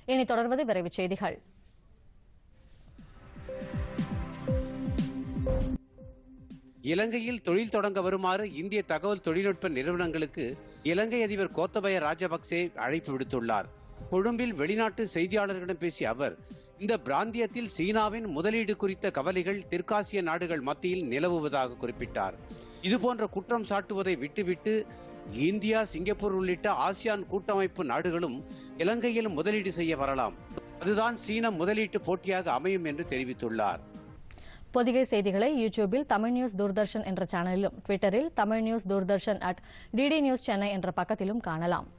இனி தொடர்வது விரைவுச் செய்திகள் இலங்கையில் தொழில் தொடங்க வருமாறு இந்திய தகவல் தொழில்நுட்ப நிறுவனங்களுக்கு இலங்கை அதிபர் கோத்தபய ராஜபக்சே அழைப்பு விடுத்துள்ளார் கொழும்பில் வெளிநாட்டு செய்தியாளர்களிடம் பேசிய அவர் இந்த பிராந்தியத்தில் சீனாவின் முதலீடு குறித்த கவலைகள் தெற்காசிய நாடுகள் மத்தியில் நிலவுவதாக குறிப்பிட்டார் இதுபோன்ற குற்றம் சாட்டுவதை விட்டுவிட்டு இந்தியா சிங்கப்பூர் உள்ளிட்ட ஆசியான் கூட்டமைப்பு நாடுகளும் இலங்கையில் முதலீடு செய்ய வரலாம் அதுதான் சீன முதலீட்டு போட்டியாக அமையும் என்று தெரிவித்துள்ளார் பொதிகை செய்திகளை யூடியூபில் தமிழ் நியூஸ் தூர்தர்ஷன் என்ற சேனலிலும் ட்விட்டரில் Tamil news Doordarshan at DD news Chennai என்ற பக்கத்திலும் காணலாம்